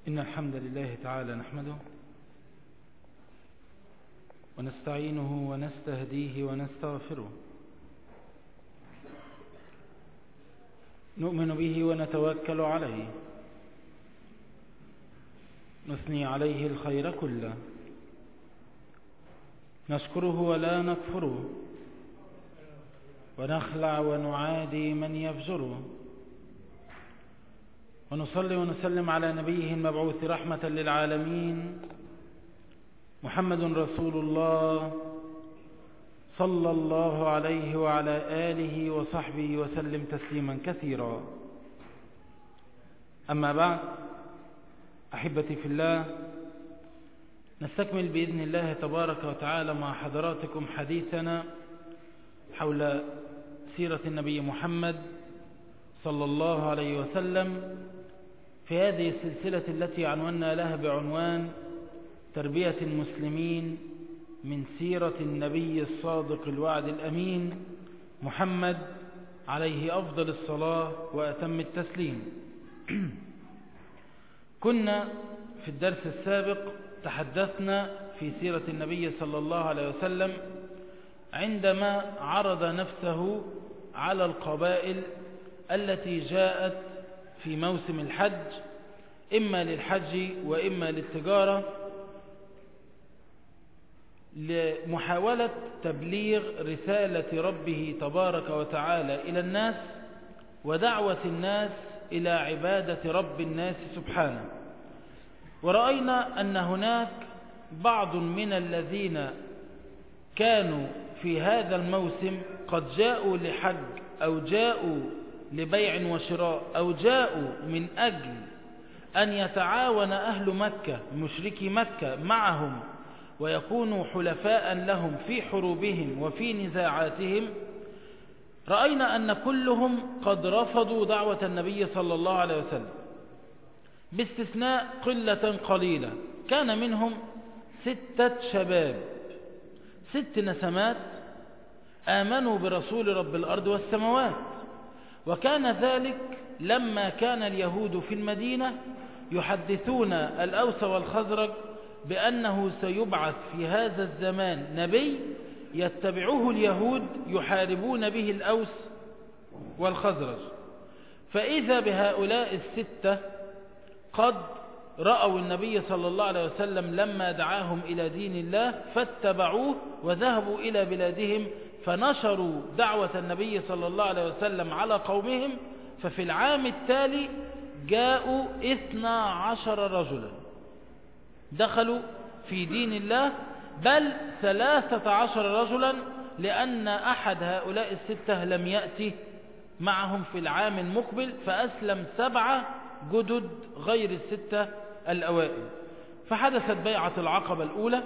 إن الحمد لله تعالى نحمده ونستعينه ونستهديه ونستغفره نؤمن به ونتوكل عليه نثني عليه الخير كله نشكره ولا نكفره ونخلع ونعادي من يفجره ونصلي ونسلم على نبيه المبعوث رحمة للعالمين محمد رسول الله صلى الله عليه وعلى آله وصحبه وسلم تسليما كثيرا أما بعد أحبتي في الله نستكمل بإذن الله تبارك وتعالى مع حضراتكم حديثنا حول سيرة النبي محمد صلى الله عليه وسلم في هذه السلسلة التي عنونا لها بعنوان تربية المسلمين من سيرة النبي الصادق الوعد الأمين محمد عليه أفضل الصلاة وأتم التسليم كنا في الدرس السابق تحدثنا في سيرة النبي صلى الله عليه وسلم عندما عرض نفسه على القبائل التي جاءت في موسم الحج إما للحج وإما للتجارة لمحاولة تبليغ رسالة ربه تبارك وتعالى إلى الناس ودعوة الناس إلى عبادة رب الناس سبحانه ورأينا أن هناك بعض من الذين كانوا في هذا الموسم قد جاءوا لحج أو جاءوا لبيع وشراء أو جاءوا من أجل أن يتعاون أهل مكة مشركي مكة معهم ويكونوا حلفاء لهم في حروبهم وفي نزاعاتهم رأينا أن كلهم قد رفضوا دعوة النبي صلى الله عليه وسلم باستثناء قلة قليلة كان منهم ستة شباب ست نسمات آمنوا برسول رب الأرض والسماوات وكان ذلك لما كان اليهود في المدينة يحدثون الأوس والخزرج بأنه سيبعث في هذا الزمان نبي يتبعه اليهود يحاربون به الأوس والخزرج فإذا بهؤلاء الستة قد رأوا النبي صلى الله عليه وسلم لما دعاهم إلى دين الله فاتبعوه وذهبوا إلى بلادهم فنشروا دعوة النبي صلى الله عليه وسلم على قومهم ففي العام التالي جاءوا اثنا عشر رجلا دخلوا في دين الله بل ثلاثة عشر رجلا لأن أحد هؤلاء الستة لم يأتي معهم في العام المقبل فأسلم سبعة جدد غير الستة الأوائل فحدثت بيعة العقبة الأولى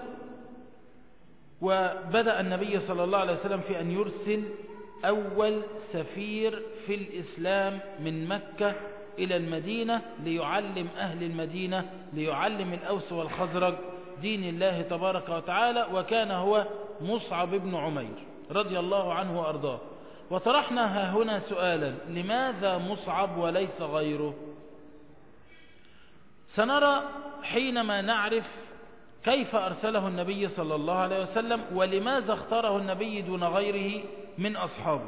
وبدأ النبي صلى الله عليه وسلم في أن يرسل أول سفير في الإسلام من مكة إلى المدينة ليعلم أهل المدينة ليعلم الأوس والخزرج دين الله تبارك وتعالى وكان هو مصعب بن عمير رضي الله عنه وأرضاه وطرحنا ها هنا سؤالا لماذا مصعب وليس غيره سنرى حينما نعرف كيف أرسله النبي صلى الله عليه وسلم ولماذا اختاره النبي دون غيره من أصحابه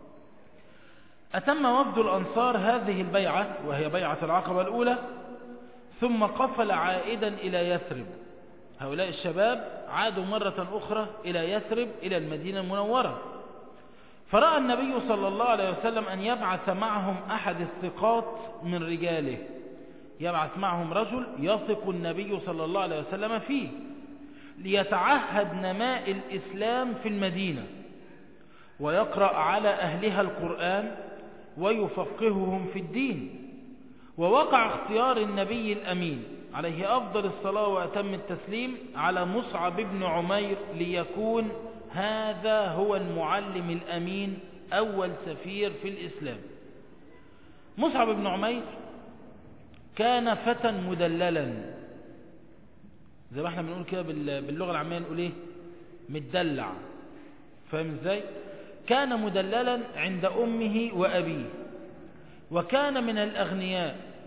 أتم وفد الأنصار هذه البيعة وهي بيعة العقبة الأولى ثم قفل عائدا إلى يثرب هؤلاء الشباب عادوا مرة أخرى إلى يثرب إلى المدينة المنورة فرأى النبي صلى الله عليه وسلم أن يبعث معهم أحد الثقات من رجاله يبعث معهم رجل يثق النبي صلى الله عليه وسلم فيه ليتعهد نماء الإسلام في المدينة ويقرأ على أهلها القرآن ويفقههم في الدين ووقع اختيار النبي الأمين عليه أفضل الصلاة وأتم التسليم على مصعب بن عمير ليكون هذا هو المعلم الأمين أول سفير في الإسلام مصعب بن عمير كان فتى مدللا زي ما احنا بنقول كده باللغة العامية نقول ايه متدلع فاهم ازاي كان مدللا عند أمه وأبيه وكان من الأغنياء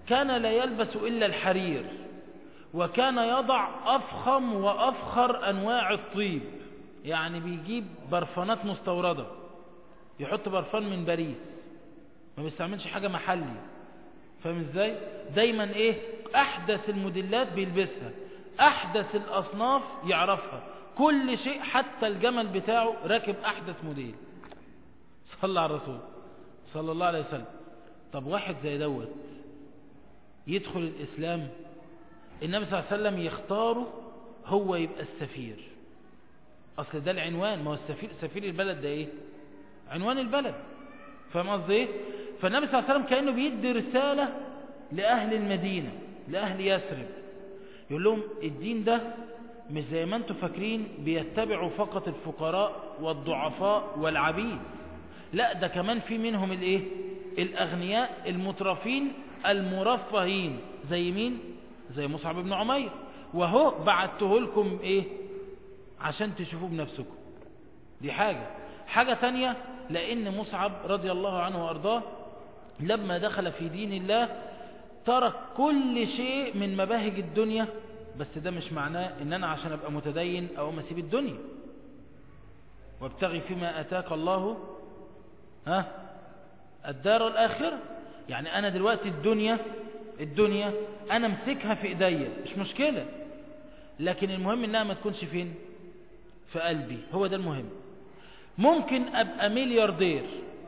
كان لا يلبس إلا الحرير وكان يضع أفخم وأفخر أنواع الطيب يعني بيجيب برفانات مستوردة يحط برفان من باريس ما بيستعملش حاجة محلي فاهم ازاي دايما ايه احدث الموديلات بيلبسها احدث الاصناف يعرفها كل شيء حتى الجمل بتاعه راكب احدث موديل صلى على الرسول صلى الله عليه وسلم طب واحد زي دوت يدخل الاسلام النبي صلى الله عليه وسلم يختاره هو يبقى السفير اصل ده العنوان ما هو السفير سفير البلد ده ايه عنوان البلد فاهم قصدي ايه فالنبي صلى الله عليه وسلم كانه بيدي رساله لاهل المدينه لاهل يثرب يقول لهم الدين ده مش زي ما انتم فاكرين بيتبعوا فقط الفقراء والضعفاء والعبيد لا ده كمان في منهم الايه الاغنياء المترفين المرفهين زي مين زي مصعب بن عمير وهو بعته لكم ايه عشان تشوفوه بنفسكم دي حاجة حاجة تانية لان مصعب رضي الله عنه وارضاه لما دخل في دين الله ترك كل شيء من مباهج الدنيا بس ده مش معناه ان انا عشان ابقى متدين او ما اسيب الدنيا وابتغي فيما اتاك الله ها الدار الاخرة يعني انا دلوقتي الدنيا الدنيا انا امسكها في ايديا مش مشكلة لكن المهم انها ما تكونش فين في قلبي هو ده المهم ممكن ابقى ملياردير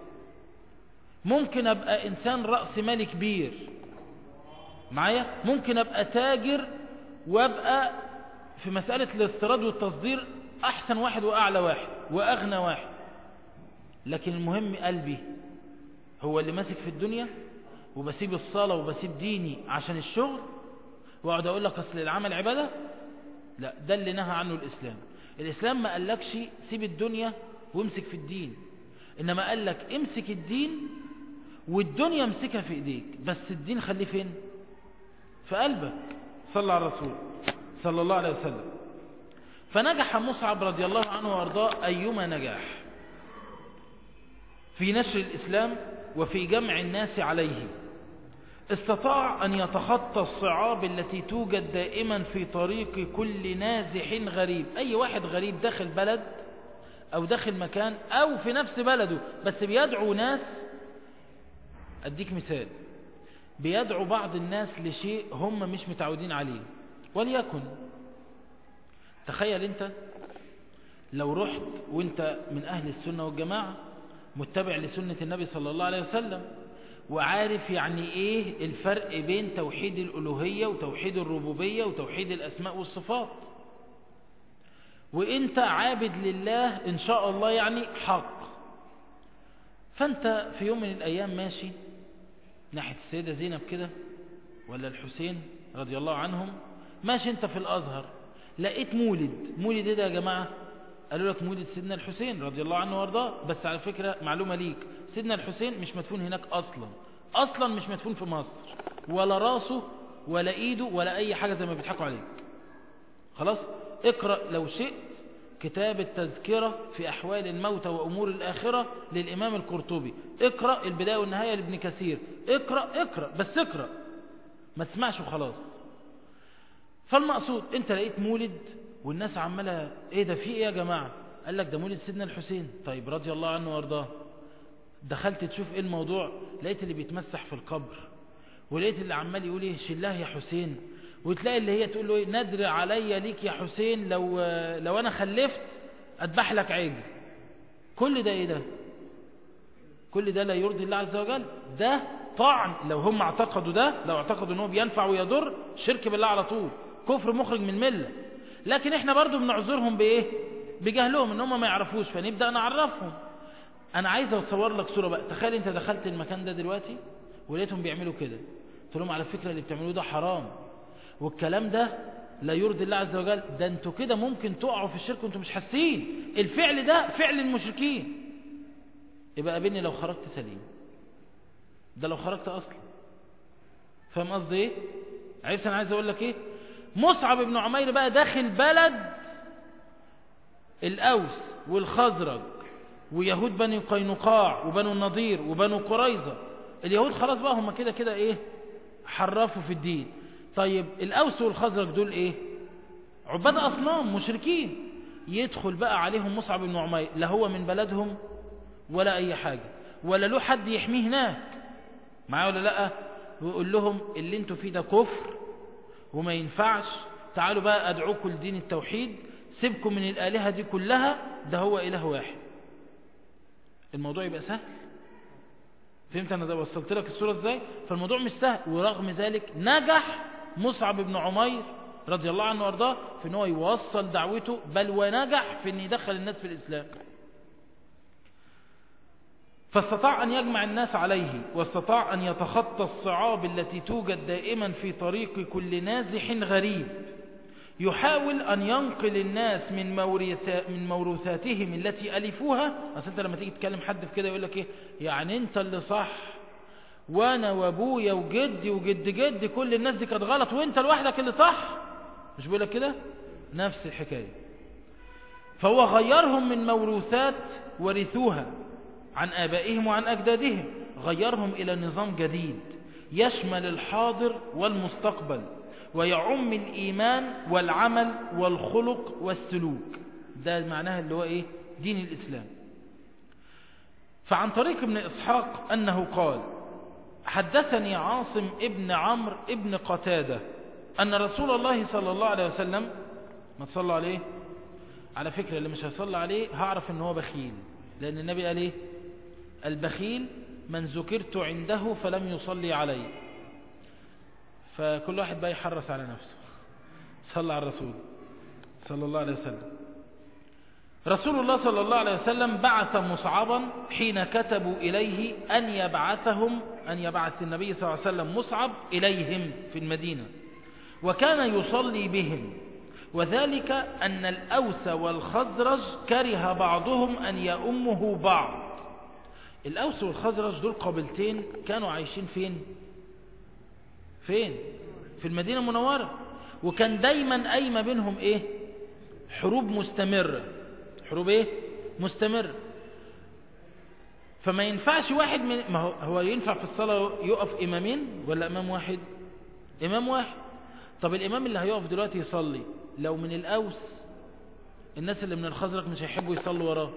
ممكن ابقى انسان رأس مالي كبير معايا ممكن ابقى تاجر وابقى في مسألة الاستيراد والتصدير احسن واحد واعلى واحد واغنى واحد لكن المهم قلبي هو اللي ماسك في الدنيا وبسيب الصلاة وبسيب ديني عشان الشغل واقعد اقول لك اصل العمل عبادة لا ده اللي نهى عنه الاسلام الاسلام ما قالكش سيب الدنيا وامسك في الدين انما قال لك امسك الدين والدنيا امسكها في ايديك بس الدين خليه فين في قلبك صلى على الرسول صلى الله عليه وسلم فنجح مصعب رضي الله عنه وارضاه ايما نجاح في نشر الاسلام وفي جمع الناس عليه استطاع أن يتخطى الصعاب التي توجد دائما في طريق كل نازح غريب أي واحد غريب داخل بلد أو داخل مكان أو في نفس بلده بس بيدعو ناس أديك مثال بيدعو بعض الناس لشيء هم مش متعودين عليه وليكن تخيل انت لو رحت وانت من أهل السنة والجماعة متبع لسنة النبي صلى الله عليه وسلم وعارف يعني ايه الفرق بين توحيد الألوهية وتوحيد الربوبية وتوحيد الأسماء والصفات وانت عابد لله ان شاء الله يعني حق فانت في يوم من الايام ماشي ناحية السيدة زينب كده ولا الحسين رضي الله عنهم ماشي انت في الازهر لقيت مولد مولد ايه ده يا جماعة قالوا لك مولد سيدنا الحسين رضي الله عنه وارضاه بس على فكرة معلومة ليك سيدنا الحسين مش مدفون هناك اصلا اصلا مش مدفون في مصر ولا راسه ولا ايده ولا اي حاجة زي ما بيضحكوا عليك خلاص اقرأ لو شئت كتاب التذكرة في أحوال الموتى وأمور الآخرة للإمام القرطبي اقرأ البداية والنهاية لابن كثير اقرأ اقرأ بس اقرأ ما تسمعش وخلاص فالمقصود انت لقيت مولد والناس عمالة ايه ده في ايه يا جماعة قال لك ده مولد سيدنا الحسين طيب رضي الله عنه وارضاه دخلت تشوف ايه الموضوع لقيت اللي بيتمسح في القبر ولقيت اللي عمال يقول ايه شلاه يا حسين وتلاقي اللي هي تقول له ايه ندر عليا ليك يا حسين لو لو انا خلفت اذبح لك عجل كل ده ايه ده كل ده لا يرضي الله عز وجل ده طعن لو هم اعتقدوا ده لو اعتقدوا ان هو بينفع ويضر شرك بالله على طول كفر مخرج من مله لكن احنا برضو بنعذرهم بايه بجهلهم ان هم ما يعرفوش فنبدا نعرفهم انا عايز اصور لك صوره بقى تخيل انت دخلت المكان ده دلوقتي ولقيتهم بيعملوا كده قلت لهم على فكره اللي بتعملوه ده حرام والكلام ده لا يرضي الله عز وجل ده انتوا كده ممكن تقعوا في الشرك وانتوا مش حاسين الفعل ده فعل المشركين يبقى قابلني لو خرجت سليم ده لو خرجت اصلا فاهم قصدي ايه عرفت انا عايز اقول لك ايه مصعب بن عمير بقى داخل بلد الاوس والخزرج ويهود بني قينقاع وبنو النضير وبنو قريظة اليهود خلاص بقى هم كده كده ايه حرفوا في الدين طيب الأوس والخزرج دول ايه عباد أصنام مشركين يدخل بقى عليهم مصعب بن عمير لا هو من بلدهم ولا أي حاجة ولا له حد يحميه هناك معاه ولا لا ويقول لهم اللي انتوا فيه ده كفر وما ينفعش تعالوا بقى أدعوكم لدين التوحيد سيبكم من الآلهة دي كلها ده هو إله واحد الموضوع يبقى سهل فهمت أنا ده وصلت لك الصورة ازاي فالموضوع مش سهل ورغم ذلك نجح مصعب بن عمير رضي الله عنه وارضاه في ان هو يوصل دعوته بل ونجح في ان يدخل الناس في الإسلام فاستطاع أن يجمع الناس عليه واستطاع أن يتخطى الصعاب التي توجد دائما في طريق كل نازح غريب يحاول أن ينقل الناس من, من موروثاتهم التي ألفوها أصل أنت لما تيجي تكلم حد في كده يقول لك إيه يعني أنت اللي صح وأنا وأبويا وجدي وجد جدي كل الناس دي كانت غلط وأنت لوحدك اللي صح مش بيقول لك كده نفس الحكاية فهو غيرهم من موروثات ورثوها عن آبائهم وعن أجدادهم غيرهم إلى نظام جديد يشمل الحاضر والمستقبل ويعم الإيمان والعمل والخلق والسلوك ده معناها اللي هو إيه دين الإسلام فعن طريق ابن إسحاق أنه قال حدثني عاصم ابن عمرو ابن قتادة أن رسول الله صلى الله عليه وسلم ما تصلى عليه على فكرة اللي مش هيصلى عليه هعرف ان هو بخيل لأن النبي قال ايه البخيل من ذكرت عنده فلم يصلي علي فكل واحد بقى يحرص على نفسه صلى على الرسول صلى الله عليه وسلم رسول الله صلى الله عليه وسلم بعث مصعبا حين كتبوا إليه أن يبعثهم أن يبعث النبي صلى الله عليه وسلم مصعب إليهم في المدينة وكان يصلي بهم وذلك أن الأوس والخزرج كره بعضهم أن يأمه بعض الأوس والخزرج دول قبيلتين كانوا عايشين فين فين في المدينة المنورة وكان دايما أي بينهم إيه حروب مستمرة حروب إيه مستمرة فما ينفعش واحد من ما هو, هو ينفع في الصلاة يقف إمامين ولا إمام واحد إمام واحد طب الإمام اللي هيقف دلوقتي يصلي لو من الأوس الناس اللي من الخزرج مش هيحبوا يصلوا وراه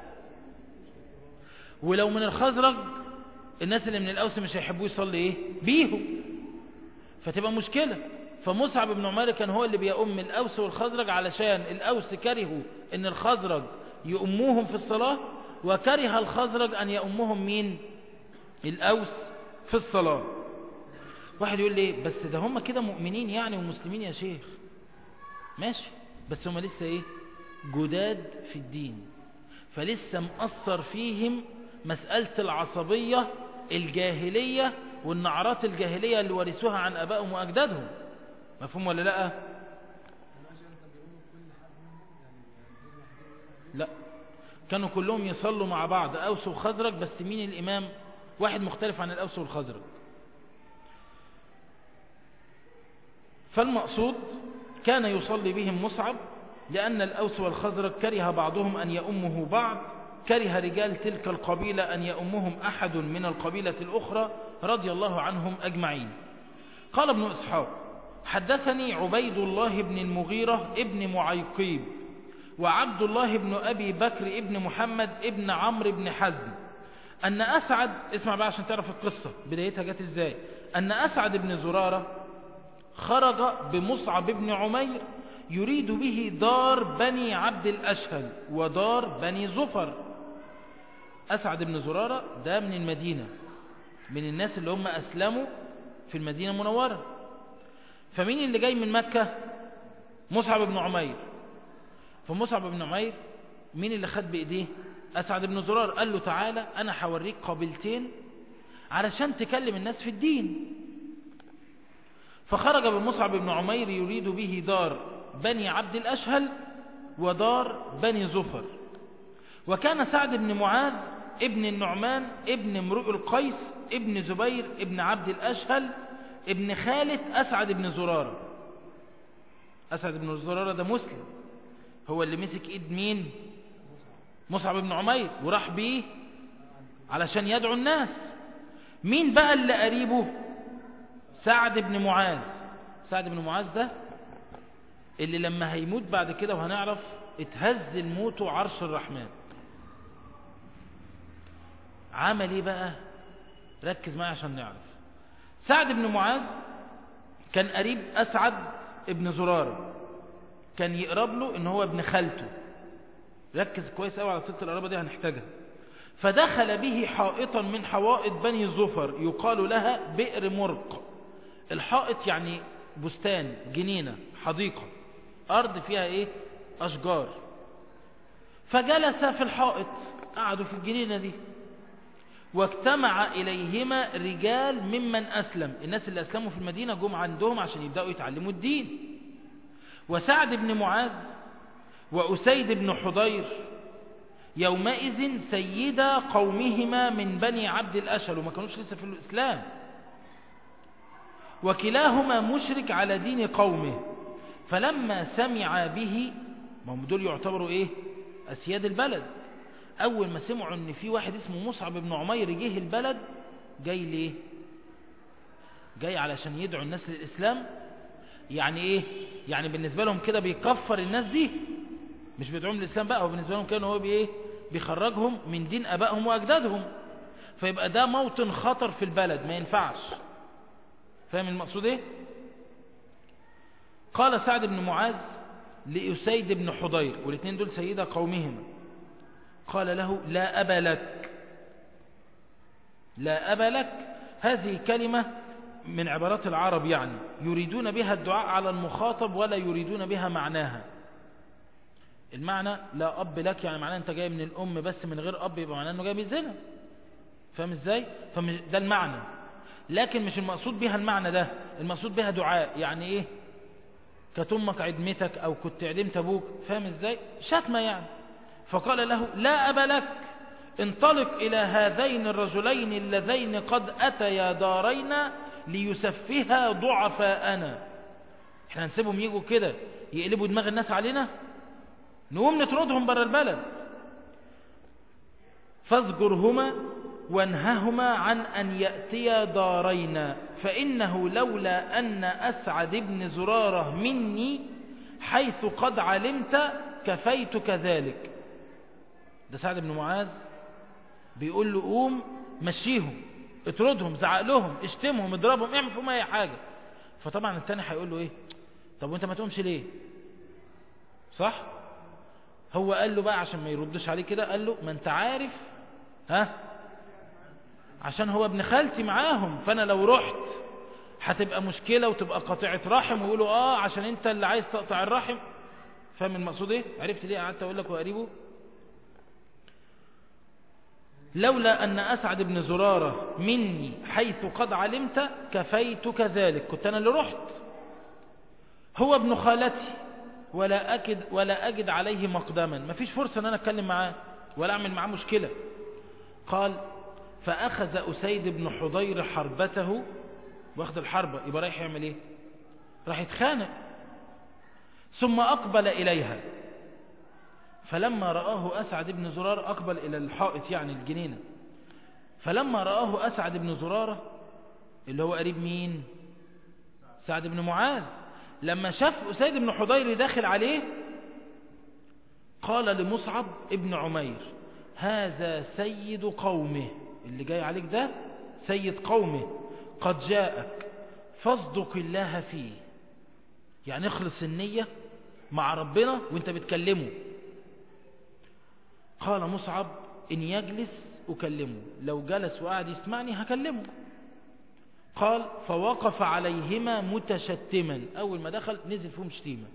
ولو من الخزرج الناس اللي من الأوس مش هيحبوا يصلي ايه بيهم فتبقى مشكلة فمصعب بن عمير كان هو اللي بيأم الأوس والخزرج علشان الأوس كرهوا ان الخزرج يأموهم في الصلاة وكره الخزرج أن يأمهم مين الأوس في الصلاة واحد يقول لي بس ده هم كده مؤمنين يعني ومسلمين يا شيخ ماشي بس هم لسه ايه جداد في الدين فلسه مأثر فيهم مسألة العصبية الجاهلية والنعرات الجاهلية اللي ورثوها عن أبائهم وأجدادهم مفهوم ولا لا لا كانوا كلهم يصلوا مع بعض أوس وخزرج بس مين الإمام واحد مختلف عن الأوس والخزرج فالمقصود كان يصلي بهم مصعب لأن الأوس والخزرج كره بعضهم أن يأمه بعض كره رجال تلك القبيلة أن يأمهم أحد من القبيلة الأخرى رضي الله عنهم أجمعين قال ابن إسحاق حدثني عبيد الله بن المغيرة ابن معيقيب وعبد الله بن أبي بكر ابن محمد ابن عمرو بن حزم أن أسعد اسمع بقى عشان تعرف القصة بدايتها جت ازاي أن أسعد بن زرارة خرج بمصعب بن عمير يريد به دار بني عبد الأشهل ودار بني زفر أسعد بن زرارة ده من المدينة من الناس اللي هم أسلموا في المدينة المنورة فمين اللي جاي من مكة مصعب بن عمير فمصعب بن عمير مين اللي خد بإيديه أسعد بن زرار قال له تعالى أنا هوريك قبيلتين علشان تكلم الناس في الدين فخرج بمصعب بن عمير يريد به دار بني عبد الأشهل ودار بني زفر وكان سعد بن معاذ ابن النعمان ابن امرؤ القيس ابن زبير ابن عبد الأشهل ابن خالد أسعد بن زرارة أسعد بن زرارة ده مسلم هو اللي مسك ايد مين مصعب بن عمير وراح بيه علشان يدعو الناس مين بقى اللي قريبه سعد بن معاذ سعد بن معاذ ده اللي لما هيموت بعد كده وهنعرف اتهز الموت عرش الرحمن عمل ايه بقى ركز معي عشان نعرف سعد بن معاذ كان قريب أسعد ابن زرار كان يقرب له ان هو ابن خالته ركز كويس قوي على ست القرابة دي هنحتاجها فدخل به حائطا من حوائط بني الزفر يقال لها بئر مرق الحائط يعني بستان جنينة حديقة أرض فيها إيه أشجار فجلس في الحائط قعدوا في الجنينة دي واجتمع إليهما رجال ممن أسلم الناس اللي أسلموا في المدينة جم عندهم عشان يبدأوا يتعلموا الدين وسعد بن معاذ وأسيد بن حضير يومئذ سيدا قومهما من بني عبد الأشل وما كانوش لسه في الإسلام وكلاهما مشرك على دين قومه فلما سمع به ما هم دول يعتبروا ايه أسياد البلد أول ما سمعوا ان في واحد اسمه مصعب بن عمير جه البلد جاي ليه جاي علشان يدعو الناس للإسلام يعني ايه يعني بالنسبة لهم كده بيكفر الناس دي مش بيدعوهم للإسلام بقى هو بالنسبة لهم كان هو بايه بيخرجهم من دين أبائهم وأجدادهم فيبقى ده موطن خطر في البلد ما ينفعش فاهم المقصود ايه قال سعد بن معاذ لأسيد بن حضير والاثنين دول سيدة قومهما قال له لا أبا لك لا أبا لك هذه كلمة من عبارات العرب يعني يريدون بها الدعاء على المخاطب ولا يريدون بها معناها المعنى لا أب لك يعني معناه أنت جاي من الأم بس من غير أب يبقى معناه أنه جاي من الزنا فاهم إزاي ده المعنى لكن مش المقصود بها المعنى ده المقصود بها دعاء يعني إيه كانت امك عدمتك او كنت عدمت ابوك فاهم ازاي شتمه يعني فقال له لا ابا لك انطلق الى هذين الرجلين اللذين قد اتيا دارينا ليسفها ضعفاءنا احنا هنسيبهم يجوا كده يقلبوا دماغ الناس علينا نقوم نطردهم برا البلد فاذكرهما وانههما عن أن يأتيا دارينا فإنه لولا أن أسعد بن زرارة مني حيث قد علمت كفيتك ذلك ده سعد بن معاذ بيقول له قوم مشيهم اطردهم زعق لهم اشتمهم اضربهم اعمل فيهم اي حاجة فطبعا الثاني هيقول له ايه طب وانت ما تقومش ليه صح هو قال له بقى عشان ما يردش عليه كده قال له ما انت عارف ها عشان هو ابن خالتي معاهم فانا لو رحت هتبقى مشكلة وتبقى قطيعة رحم ويقولوا اه عشان انت اللي عايز تقطع الرحم فاهم المقصود ايه عرفت ليه قعدت اقول لك وقريبه لولا ان اسعد بن زرارة مني حيث قد علمت كفيتك ذلك كنت انا اللي رحت هو ابن خالتي ولا أجد, ولا أجد عليه مقدما مفيش فرصة ان انا اتكلم معاه ولا اعمل معاه مشكلة قال فأخذ أسيد بن حضير حربته واخد الحربة يبقى رايح يعمل ايه راح يتخانق ثم أقبل إليها فلما رآه أسعد بن زرار أقبل إلى الحائط يعني الجنينة فلما رآه أسعد بن زرارة اللي هو قريب مين سعد بن معاذ لما شاف أسيد بن حضير داخل عليه قال لمصعب ابن عمير هذا سيد قومه اللي جاي عليك ده سيد قومه قد جاءك فاصدق الله فيه يعني اخلص النية مع ربنا وانت بتكلمه قال مصعب ان يجلس اكلمه لو جلس وقعد يسمعني هكلمه قال فوقف عليهما متشتما اول ما دخل نزل فيهم شتيمة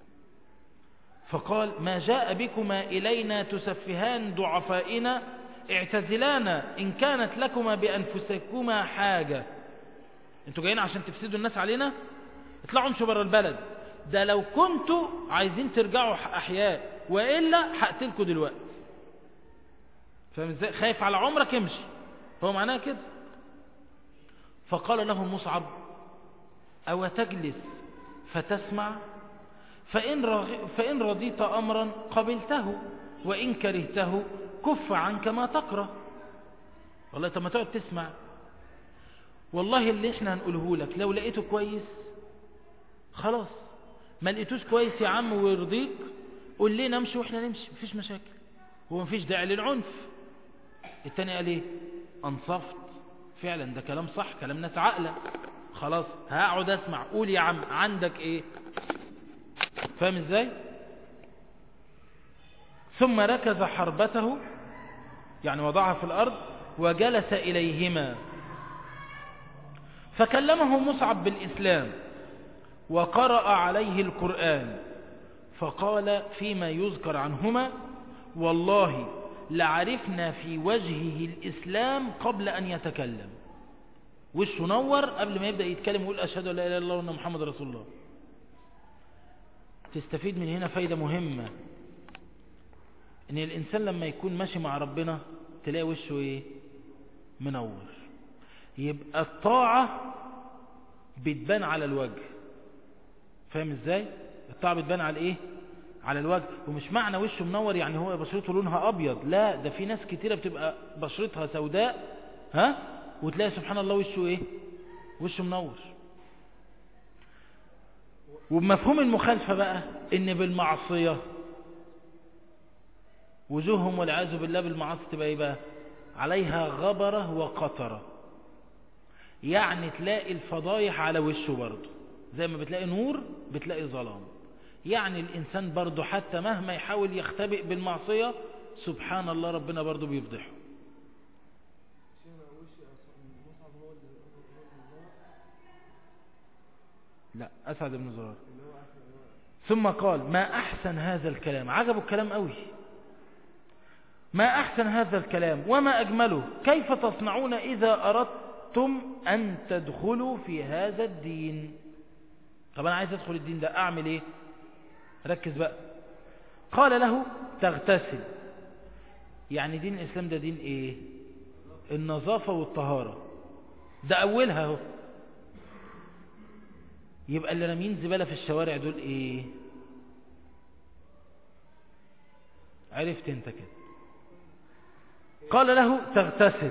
فقال ما جاء بكما الينا تسفهان ضعفائنا اعتزلانا إن كانت لكما بأنفسكما حاجة انتوا جايين عشان تفسدوا الناس علينا اطلعوا امشوا بره البلد ده لو كنتوا عايزين ترجعوا أحياء وإلا هقتلكوا دلوقتي فاهم ازاي خايف على عمرك امشي هو معناه كده فقال له مصعب أو تجلس فتسمع فإن, رغ... فإن رضيت أمرا قبلته وإن كرهته كف عنك ما تقرأ والله طب ما تقعد تسمع والله اللي احنا هنقوله لك لو لقيته كويس خلاص ما لقيتوش كويس يا عم ويرضيك قول لي نمشي واحنا نمشي مفيش مشاكل هو مفيش داعي للعنف التاني قال ايه انصفت فعلا ده كلام صح كلام ناس عقلة خلاص هقعد اسمع قول يا عم عندك ايه فاهم ازاي ثم ركز حربته يعني وضعها في الارض وجلس اليهما فكلمه مصعب بالاسلام وقرأ عليه القرآن فقال فيما يذكر عنهما والله لعرفنا في وجهه الإسلام قبل أن يتكلم وشه نور قبل ما يبدأ يتكلم ويقول أشهد أن لا إله إلا الله وأن محمد رسول الله تستفيد من هنا فايدة مهمة ان الإنسان لما يكون ماشي مع ربنا تلاقي وشه إيه منور يبقى الطاعة بتبان على الوجه فاهم ازاي الطاعة بتبان على ايه على الوجه ومش معنى وشه منور يعني هو بشرته لونها ابيض لا ده في ناس كتيرة بتبقى بشرتها سوداء ها وتلاقي سبحان الله وشه ايه وشه منور وبمفهوم المخالفة بقى ان بالمعصية وجوههم والعياذ بالله بالمعاصي تبقى ايه بقى عليها غبرة وقطرة يعني تلاقي الفضايح على وشه برضه زي ما بتلاقي نور بتلاقي ظلام يعني الإنسان برضه حتى مهما يحاول يختبئ بالمعصية سبحان الله ربنا برضه بيفضحه لا أسعد بن زرار ثم قال ما أحسن هذا الكلام عجبوا الكلام قوي ما أحسن هذا الكلام وما أجمله كيف تصنعون إذا أردتم أن تدخلوا في هذا الدين طب أنا عايز أدخل الدين ده أعمل إيه ركز بقى قال له تغتسل يعني دين الإسلام ده دين إيه النظافة والطهارة ده أولها هو يبقى اللي رامين زبالة في الشوارع دول إيه عرفت انت كده قال له تغتسل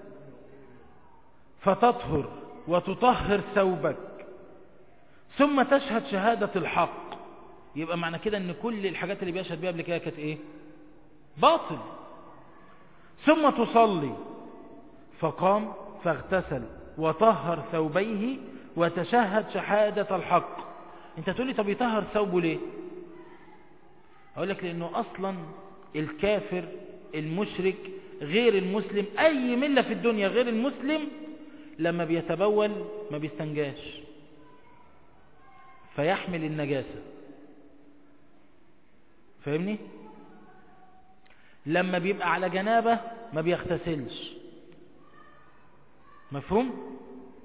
فتطهر وتطهر ثوبك ثم تشهد شهادة الحق يبقى معنى كده ان كل الحاجات اللي بيشهد بيها قبل كده كانت ايه باطل ثم تصلي فقام فاغتسل وطهر ثوبيه وتشهد شهادة الحق انت تقول لي طب يطهر ثوبه ليه اقول لك لانه اصلا الكافر المشرك غير المسلم اي ملة في الدنيا غير المسلم لما بيتبول ما بيستنجاش فيحمل النجاسة فاهمني لما بيبقى على جنابة ما بيغتسلش مفهوم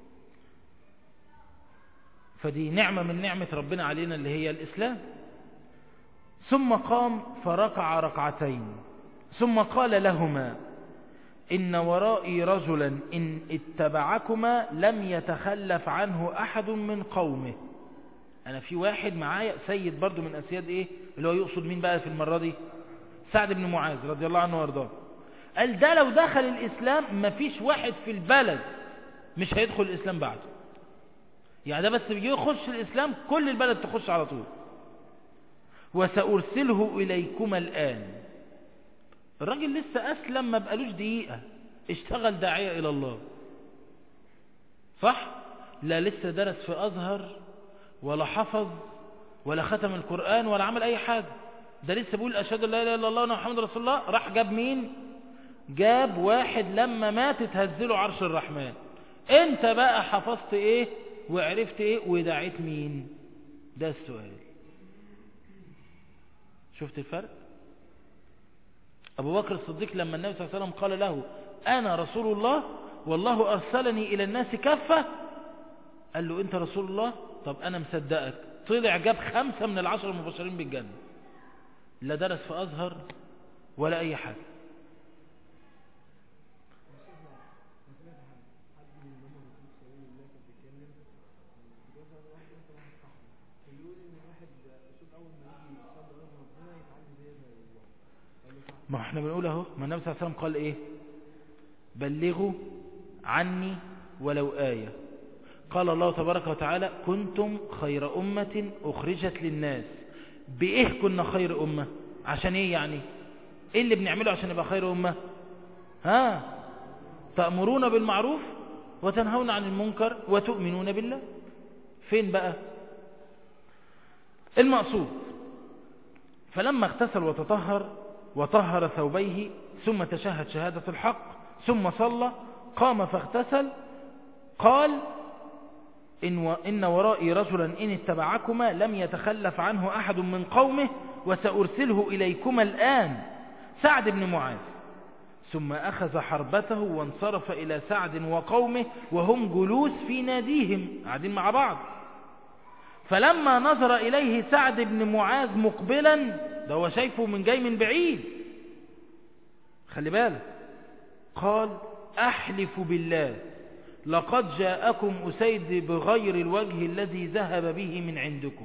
فدي نعمة من نعمة ربنا علينا اللي هي الإسلام ثم قام فركع ركعتين ثم قال لهما إن ورائي رجلا إن اتبعكما لم يتخلف عنه أحد من قومه أنا في واحد معايا سيد برضو من أسياد إيه اللي هو يقصد مين بقى في المرة دي سعد بن معاذ رضي الله عنه وارضاه قال ده لو دخل الإسلام مفيش واحد في البلد مش هيدخل الإسلام بعده يعني ده بس بيجي يخش الإسلام كل البلد تخش على طول وسأرسله إليكما الآن الراجل لسه أسلم ما بقالوش دقيقة اشتغل داعية إلى الله صح؟ لا لسه درس في أزهر ولا حفظ ولا ختم القرآن ولا عمل أي حاجة ده لسه بيقول أشهد أن لا إله إلا الله وأن محمد رسول الله راح جاب مين؟ جاب واحد لما مات تهزله عرش الرحمن انت بقى حفظت ايه وعرفت ايه ودعيت مين ده السؤال شفت الفرق أبو بكر الصديق لما النبي صلى الله عليه وسلم قال له أنا رسول الله والله أرسلني إلى الناس كافة قال له أنت رسول الله طب أنا مصدقك طلع جاب خمسة من العشر المبشرين بالجنة لا درس في أزهر ولا أي حاجة ما احنا بنقول اهو ما النبي صلى الله عليه وسلم قال ايه بلغوا عني ولو آية قال الله تبارك وتعالى كنتم خير أمة أخرجت للناس بإيه كنا خير أمة عشان إيه يعني إيه اللي بنعمله عشان نبقى خير أمة ها تأمرون بالمعروف وتنهون عن المنكر وتؤمنون بالله فين بقى المقصود فلما اغتسل وتطهر وطهر ثوبيه ثم تشهد شهادة الحق ثم صلى قام فاغتسل قال إن, و... إن ورائي رجلا إن اتبعكما لم يتخلف عنه أحد من قومه وسأرسله إليكما الآن سعد بن معاذ ثم أخذ حربته وانصرف إلى سعد وقومه وهم جلوس في ناديهم قاعدين مع بعض فلما نظر إليه سعد بن معاذ مقبلا ده هو شايفه من جاي من بعيد خلي بالك قال أحلف بالله لقد جاءكم أسيد بغير الوجه الذي ذهب به من عندكم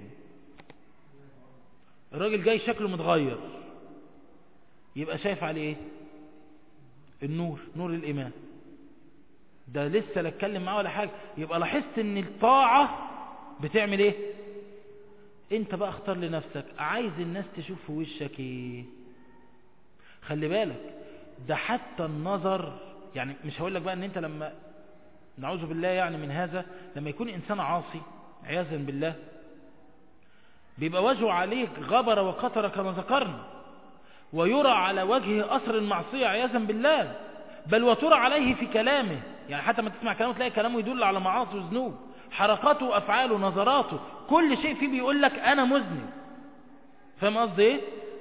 الراجل جاي شكله متغير يبقى شايف عليه ايه النور نور الإيمان ده لسه لا اتكلم معاه ولا حاجة يبقى لاحظت ان الطاعة بتعمل ايه انت بقى اختار لنفسك عايز الناس تشوف في وشك ايه خلي بالك ده حتى النظر يعني مش هقول لك بقى ان انت لما نعوذ بالله يعني من هذا لما يكون انسان عاصي عياذا بالله بيبقى وجهه عليك غبر وقطر كما ذكرنا ويرى على وجهه أثر المعصية عياذا بالله بل وترى عليه في كلامه يعني حتى ما تسمع كلامه تلاقي كلامه يدل على معاصي وذنوب حركاته وأفعاله نظراته كل شيء فيه بيقول لك أنا مذنب فاهم قصدي ايه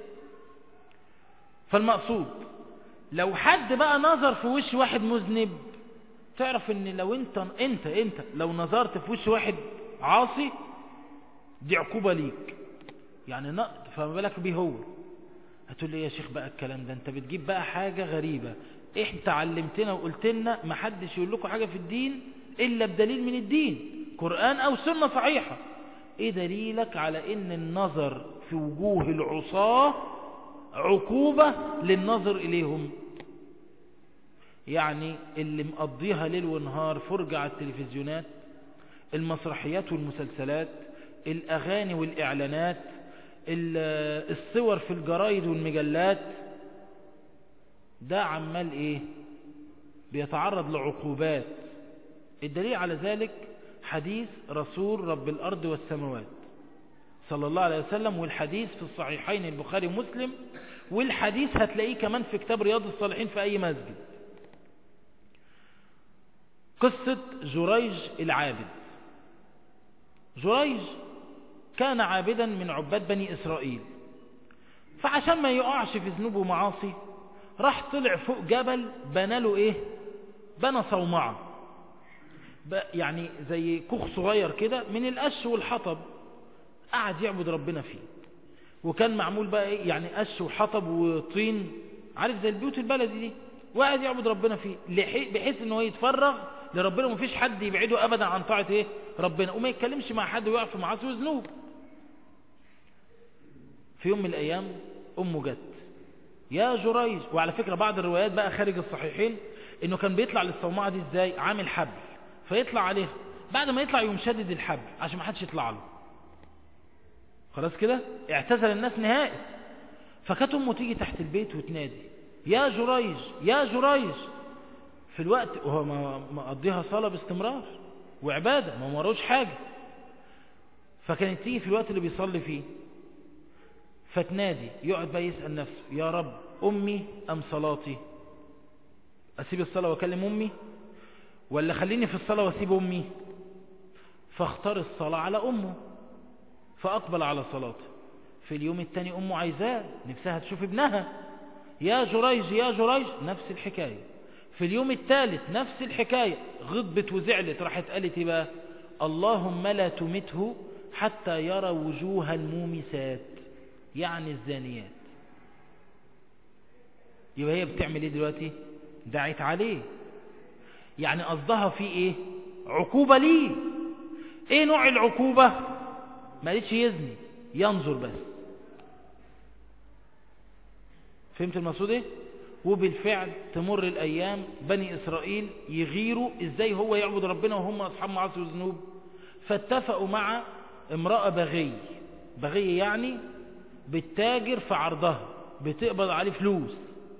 فالمقصود لو حد بقى نظر في وش واحد مذنب تعرف ان لو انت انت انت لو نظرت في وش واحد عاصي دي عقوبة ليك يعني فما بالك بيه هو هتقول لي يا شيخ بقى الكلام ده انت بتجيب بقى حاجة غريبة انت علمتنا وقلت لنا ما حدش يقول لكم حاجة في الدين الا بدليل من الدين قرآن او سنة صحيحة ايه دليلك على ان النظر في وجوه العصاة عقوبة للنظر اليهم يعني اللي مقضيها ليل ونهار فرجة على التلفزيونات المسرحيات والمسلسلات الأغاني والإعلانات الصور في الجرايد والمجلات ده عمال ايه بيتعرض لعقوبات الدليل على ذلك حديث رسول رب الأرض والسماوات صلى الله عليه وسلم والحديث في الصحيحين البخاري ومسلم والحديث هتلاقيه كمان في كتاب رياض الصالحين في أي مسجد قصة جريج العابد جريج كان عابدا من عباد بني إسرائيل فعشان ما يقعش في ذنوب ومعاصي راح طلع فوق جبل بنى له ايه بنى صومعة يعني زي كوخ صغير كده من القش والحطب قعد يعبد ربنا فيه وكان معمول بقى ايه يعني قش وحطب وطين عارف زي البيوت البلدي دي وقعد يعبد ربنا فيه بحيث ان هو يتفرغ لربنا ومفيش حد يبعده ابدا عن طاعة ايه ربنا وما يتكلمش مع حد ويقع في معاصي وذنوب في يوم من الايام امه جت يا جريج وعلى فكرة بعض الروايات بقى خارج الصحيحين انه كان بيطلع للصومعة دي ازاي عامل حبل فيطلع عليها بعد ما يطلع يقوم شدد الحبل عشان ما حدش يطلع له خلاص كده اعتزل الناس نهائي فكانت امه تيجي تحت البيت وتنادي يا جريج يا جريج في الوقت وهو مقضيها صلاة باستمرار وعبادة ما مروش حاجة فكانت تيجي في الوقت اللي بيصلي فيه فتنادي يقعد بقى يسأل نفسه يا رب أمي أم صلاتي أسيب الصلاة وأكلم أمي ولا خليني في الصلاة وأسيب أمي فاختار الصلاة على أمه فأقبل على صلاته في اليوم الثاني أمه عايزاه نفسها تشوف ابنها يا جريج يا جريج نفس الحكاية في اليوم الثالث نفس الحكاية غضبت وزعلت راحت قالت بقى اللهم لا تمته حتى يرى وجوه المومسات يعني الزانيات يبقى هي بتعمل ايه دلوقتي دعت عليه يعني قصدها في ايه عقوبة ليه ايه نوع العقوبة ما قالتش يزني ينظر بس فهمت المقصود ايه وبالفعل تمر الأيام بني إسرائيل يغيروا إزاي هو يعبد ربنا وهم أصحاب معاصي وذنوب فاتفقوا مع امرأة بغي بغي يعني بتتاجر في عرضها بتقبض عليه فلوس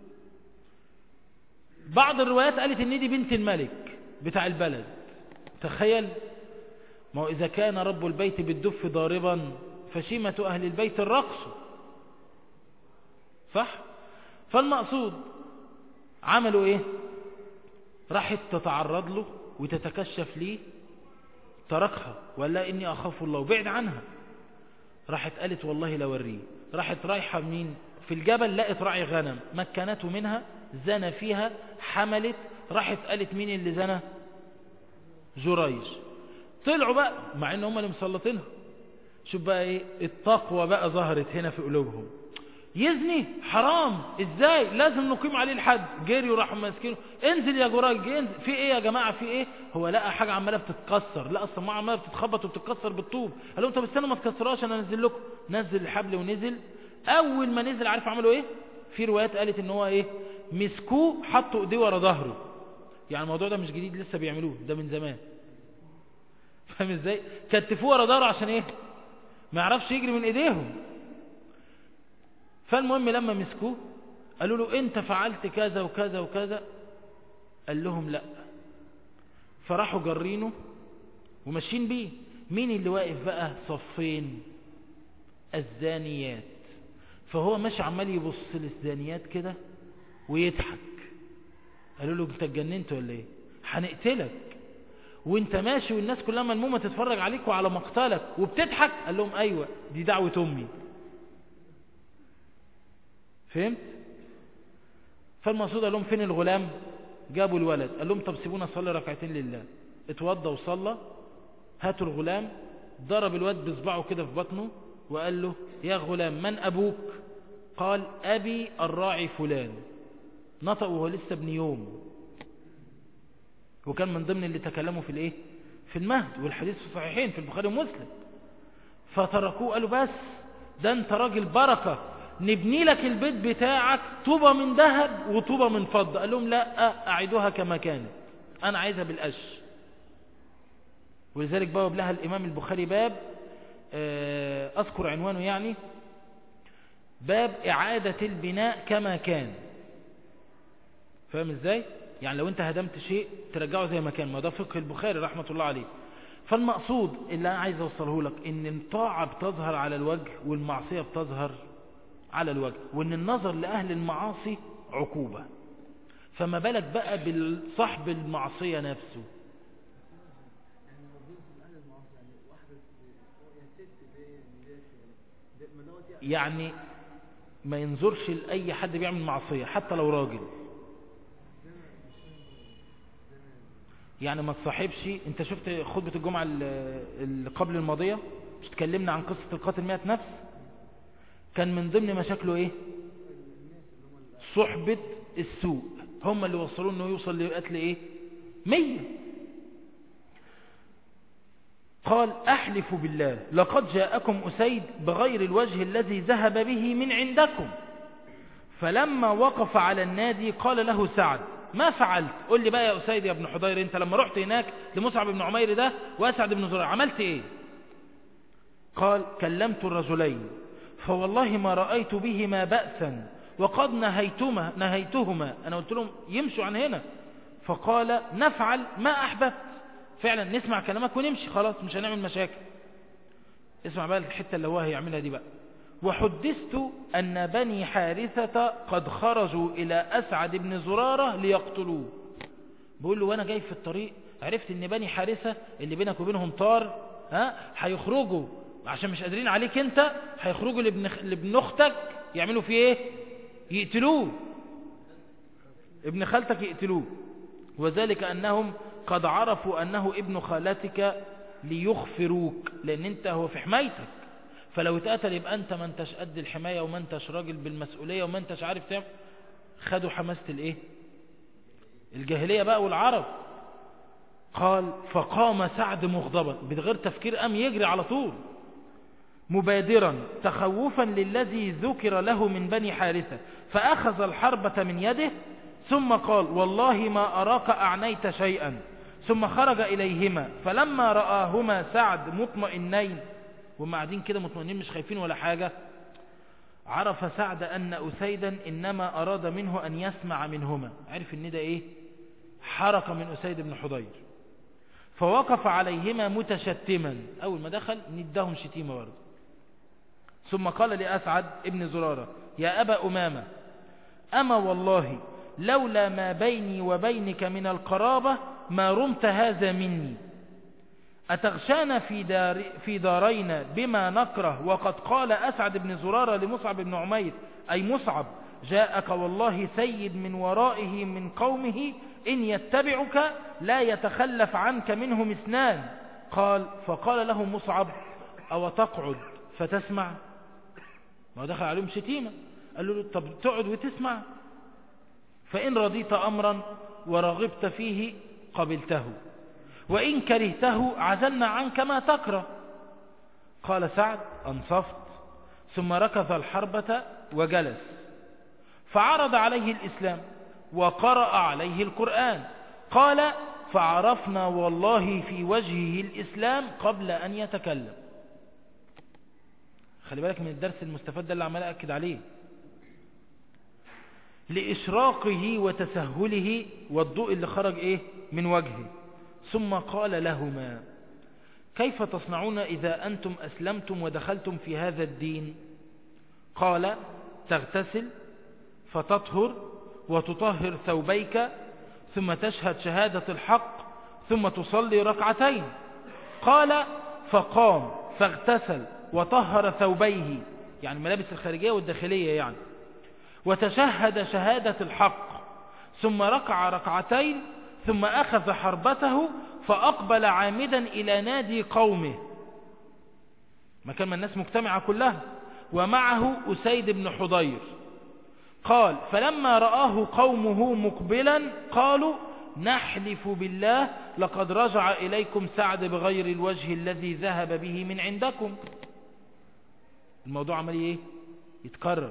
بعض الروايات قالت ان دي بنت الملك بتاع البلد تخيل ما هو إذا كان رب البيت بالدف ضاربا فشيمة أهل البيت الرقص صح فالمقصود عملوا ايه راحت تتعرض له وتتكشف ليه تركها ولا إني أخاف الله وبعد عنها راحت قالت والله لوريه راحت رايحة مين في الجبل لقت راعي غنم مكنته منها زنى فيها حملت راحت قالت مين اللي زنى جريج طلعوا بقى مع ان هم اللي مسلطينها شوف بقى ايه التقوى بقى ظهرت هنا في قلوبهم يزني حرام ازاي لازم نقيم عليه الحد جري وراحوا ماسكينه انزل يا جراج انزل في ايه يا جماعه في ايه هو لقى حاجه عماله بتتكسر لا اصلا ما عماله بتتخبط وبتتكسر بالطوب قال لهم طب استنوا ما تكسروهاش انا انزل لكم نزل الحبل ونزل اول ما نزل عارف عملوا ايه في روايات قالت ان هو ايه مسكوه حطوا ايديه ورا ظهره يعني الموضوع ده مش جديد لسه بيعملوه ده من زمان فاهم ازاي كتفوه ورا ظهره عشان ايه ما يعرفش يجري من ايديهم فالمهم لما مسكوه قالوا له انت فعلت كذا وكذا وكذا قال لهم لا فراحوا جرينه وماشيين بيه مين اللي واقف بقى صفين الزانيات فهو ماشي عمال يبص للزانيات كده ويضحك قالوا له انت اتجننت ولا ايه هنقتلك وانت ماشي والناس كلها ملمومه تتفرج عليك وعلى مقتلك وبتضحك قال لهم ايوه دي دعوه امي فهمت فالمقصود قال لهم فين الغلام جابوا الولد قال لهم طب سيبونا نصلي ركعتين لله اتوضى وصلى هاتوا الغلام ضرب الواد بصبعه كده في بطنه وقال له يا غلام من أبوك قال أبي الراعي فلان نطق وهو لسه ابن يوم وكان من ضمن اللي تكلموا في الايه في المهد والحديث في الصحيحين في البخاري ومسلم فتركوه قالوا بس ده انت راجل بركة نبني لك البيت بتاعك طوبة من ذهب وطوبة من فضة قال لهم لا أعيدوها كما كانت أنا عايزها بالقش ولذلك بواب لها الإمام البخاري باب أذكر عنوانه يعني باب إعادة البناء كما كان فاهم ازاي يعني لو انت هدمت شيء ترجعه زي ما كان ما ده فقه البخاري رحمة الله عليه فالمقصود اللي أنا عايز أوصله لك إن الطاعة بتظهر على الوجه والمعصية بتظهر على الوجه وإن النظر لأهل المعاصي عقوبة فما بالك بقى بالصحب المعصية نفسه يعني ما ينظرش لأي حد بيعمل معصية حتى لو راجل يعني ما تصاحبش انت شفت خطبة الجمعة اللي قبل الماضية مش تكلمنا عن قصة القاتل مئة نفس كان من ضمن مشاكله ايه صحبة السوء هم اللي وصلوا انه يوصل لقتل ايه مية قال أحلف بالله لقد جاءكم أسيد بغير الوجه الذي ذهب به من عندكم فلما وقف على النادي قال له سعد ما فعلت قل لي بقى يا أسيد يا ابن حضير انت لما رحت هناك لمصعب بن عمير ده وأسعد بن زرع عملت ايه قال كلمت الرجلين فوالله ما رأيت بهما بأسا وقد نهيتهما, نهيتهما أنا قلت لهم يمشوا عن هنا فقال نفعل ما أحببت فعلا نسمع كلامك ونمشي خلاص مش هنعمل مشاكل اسمع بقى الحتة اللي هو هيعملها دي بقى وحدثت أن بني حارثة قد خرجوا إلى أسعد بن زرارة ليقتلوه بقول له وأنا جاي في الطريق عرفت أن بني حارثة اللي بينك وبينهم طار ها هيخرجوا عشان مش قادرين عليك انت هيخرجوا لابن, لابن اختك يعملوا فيه ايه يقتلوه ابن خالتك يقتلوه وذلك أنهم قد عرفوا أنه ابن خالتك ليخفروك لأن انت هو في حمايتك فلو اتقتل يبقى انت ما انتش قد الحماية وما انتش راجل بالمسؤولية وما انتش عارف تعمل خدوا حماسة الايه الجاهلية بقى والعرب قال فقام سعد مغضبا بغير تفكير قام يجري على طول مبادرا تخوفا للذي ذكر له من بني حارثة فأخذ الحربة من يده ثم قال والله ما أراك أعنيت شيئا ثم خرج إليهما فلما رآهما سعد مطمئنين وهم قاعدين كده مطمئنين مش خايفين ولا حاجة عرف سعد أن أسيدا إنما أراد منه أن يسمع منهما عرف ان ده إيه حركة من أسيد بن حضير فوقف عليهما متشتما أول ما دخل ندهم شتيمة برضه ثم قال لأسعد ابن زرارة يا أبا أمامة أما والله لولا ما بيني وبينك من القرابة ما رمت هذا مني أتغشانا في, دار في دارينا بما نكره وقد قال أسعد بن زرارة لمصعب بن عمير أي مصعب جاءك والله سيد من ورائه من قومه إن يتبعك لا يتخلف عنك منهم اثنان قال فقال له مصعب أو تقعد فتسمع ما دخل عليهم شتيمة قال له طب تقعد وتسمع فإن رضيت أمرا ورغبت فيه قبلته وإن كرهته عزلنا عنك ما تكره قال سعد أنصفت ثم ركض الحربة وجلس فعرض عليه الإسلام وقرأ عليه القرآن قال فعرفنا والله في وجهه الإسلام قبل أن يتكلم خلي بالك من الدرس المستفاد ده اللي عمال أكد عليه لإشراقه وتسهله والضوء اللي خرج إيه من وجهه ثم قال لهما كيف تصنعون إذا أنتم أسلمتم ودخلتم في هذا الدين قال تغتسل فتطهر وتطهر ثوبيك ثم تشهد شهادة الحق ثم تصلي ركعتين قال فقام فاغتسل وطهر ثوبيه يعني ملابس الخارجية والداخلية يعني وتشهد شهادة الحق ثم ركع ركعتين ثم أخذ حربته فأقبل عامدا إلى نادي قومه مكان ما الناس مجتمعة كلها ومعه أسيد بن حضير قال فلما رآه قومه مقبلا قالوا نحلف بالله لقد رجع إليكم سعد بغير الوجه الذي ذهب به من عندكم الموضوع عمال ايه يتكرر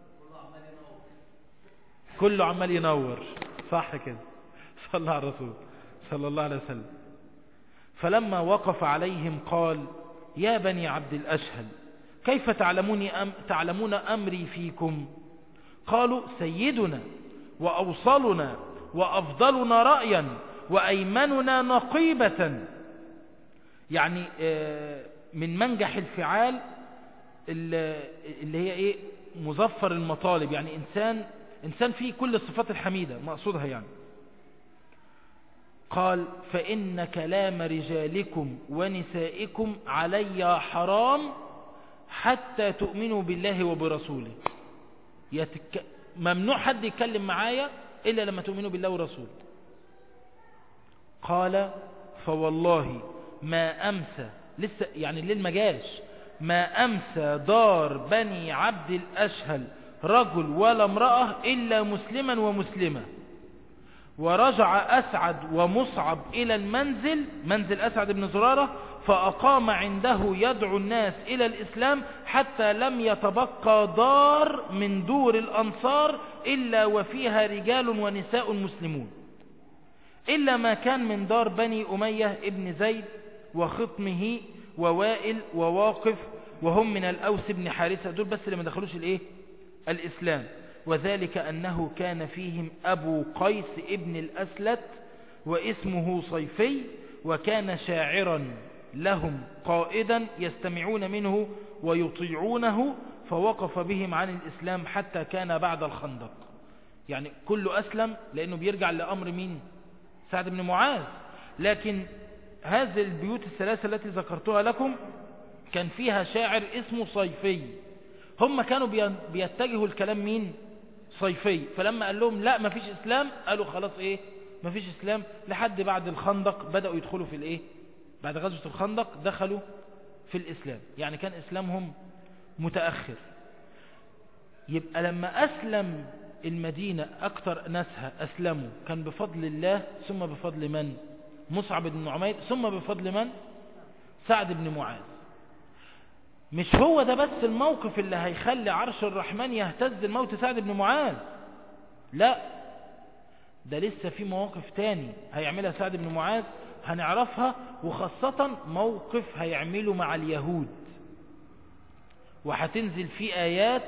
كله عمال ينور صح كده صلى الله على الرسول صلى الله عليه وسلم فلما وقف عليهم قال يا بني عبد الأشهل كيف تعلمون, أم تعلمون أمري فيكم قالوا سيدنا وأوصلنا وأفضلنا رأيا وأيمننا نقيبة يعني من منجح الفعال اللي هي ايه مظفر المطالب يعني انسان انسان فيه كل الصفات الحميدة مقصودها يعني قال فإن كلام رجالكم ونسائكم علي حرام حتى تؤمنوا بالله وبرسوله يتك... ممنوع حد يتكلم معايا إلا لما تؤمنوا بالله ورسوله قال فوالله ما أمسى لسه يعني الليل ما جاش ما أمسى دار بني عبد الأشهل رجل ولا امرأة إلا مسلما ومسلمة ورجع أسعد ومصعب إلى المنزل منزل أسعد بن زرارة فأقام عنده يدعو الناس إلى الإسلام حتى لم يتبقى دار من دور الأنصار إلا وفيها رجال ونساء مسلمون إلا ما كان من دار بني أمية ابن زيد وخطمه ووائل وواقف وهم من الأوس بن حارثة دول بس اللي ما دخلوش الإيه؟ الإسلام وذلك أنه كان فيهم أبو قيس ابن الأسلت واسمه صيفي وكان شاعرا لهم قائدا يستمعون منه ويطيعونه فوقف بهم عن الإسلام حتى كان بعد الخندق يعني كله أسلم لأنه بيرجع لأمر مين سعد بن معاذ لكن هذه البيوت الثلاثة التي ذكرتها لكم كان فيها شاعر اسمه صيفي هم كانوا بيتجهوا الكلام مين صيفي فلما قال لهم لا مفيش اسلام قالوا خلاص ايه مفيش اسلام لحد بعد الخندق بدأوا يدخلوا في الايه بعد غزوة الخندق دخلوا في الاسلام يعني كان اسلامهم متأخر يبقى لما اسلم المدينة اكتر ناسها اسلموا كان بفضل الله ثم بفضل من مصعب بن عمير ثم بفضل من سعد بن معاذ مش هو ده بس الموقف اللي هيخلي عرش الرحمن يهتز الموت سعد بن معاذ لا ده لسه في مواقف تاني هيعملها سعد بن معاذ هنعرفها وخاصة موقف هيعمله مع اليهود وهتنزل فيه آيات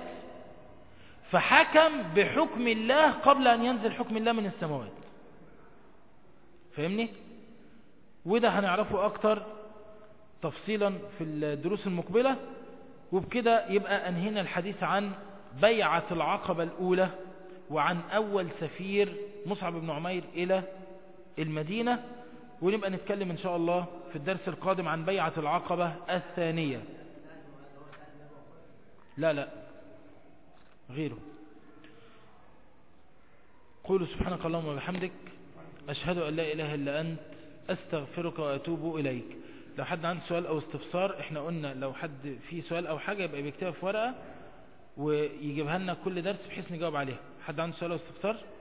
فحكم بحكم الله قبل أن ينزل حكم الله من السماوات فاهمني وده هنعرفه أكتر تفصيلا في الدروس المقبلة وبكده يبقى أنهينا الحديث عن بيعة العقبة الأولى وعن أول سفير مصعب بن عمير إلى المدينة ونبقى نتكلم إن شاء الله في الدرس القادم عن بيعة العقبة الثانية لا لا غيره قولوا سبحانك اللهم وبحمدك أشهد أن لا إله إلا أنت أستغفرك وأتوب إليك لو حد عنده سؤال أو استفسار احنا قلنا لو حد فيه سؤال أو حاجة يبقى بيكتبها في ورقة ويجيبها لنا كل درس بحيث نجاوب عليها حد عنده سؤال أو استفسار